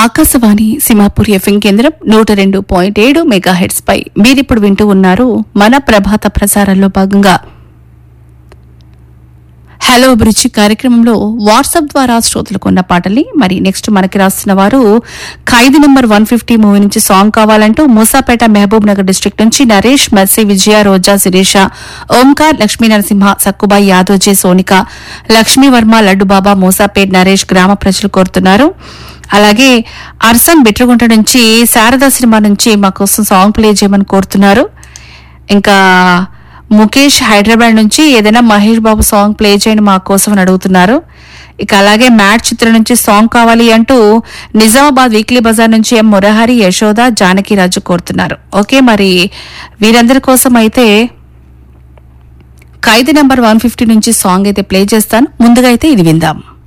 Akashvani Simhapur FM కేంద్రం నూట రెండు పాయింట్ ఏడు మెగా హెడ్స్ పై మీరిప్పుడు వింటూ ఉన్నారు మన ప్రభాత ప్రసారంలో భాగంగా హలో అభిరుచి కార్యక్రమంలో వాట్సాప్ ద్వారా శ్రోతలకు ఉన్న పాటల్ని మరి నెక్స్ట్ మనకి రాస్తున్న వారు Khaidi number one fifty movie నుంచి సాంగ్ కావాలంటూ మూసాపేట మహబూబ్ నగర్ డిస్ట్రిక్ట్ నుంచి నరేష్ మెర్సీ విజయ రోజా శిరీష ఓంకార్ లక్ష్మీ నరసింహ సక్కుబాయి యాదవ్జీ సోనిక లక్ష్మీ వర్మ లడ్డుబాబా మూసాపేట్ నరేష్ గ్రామ ప్రజలు కోరుతున్నారు అలాగే అర్సన్ బిట్రగుంట నుంచి శారదా సినిమా నుంచి మా కోసం సాంగ్ ప్లే చేయమని కోరుతున్నారు ఇంకా ముఖేష్ హైదరాబాద్ నుంచి ఏదైనా మహేష్ బాబు సాంగ్ ప్లే చేయండి మా కోసం అని అడుగుతున్నారు ఇక అలాగే మ్యాట్ చిత్రం నుంచి సాంగ్ కావాలి అంటూ నిజామాబాద్ వీక్లీ బజార్ నుంచి ఎం మురహరి యశోద జానకి రాజు కోరుతున్నారు ఓకే మరి వీరందరి కోసం అయితే ఖైదీ నెంబర్ వన్ ఫిఫ్టీ నుంచి సాంగ్ అయితే ప్లే చేస్తాను ముందుగా అయితే ఇది విందాం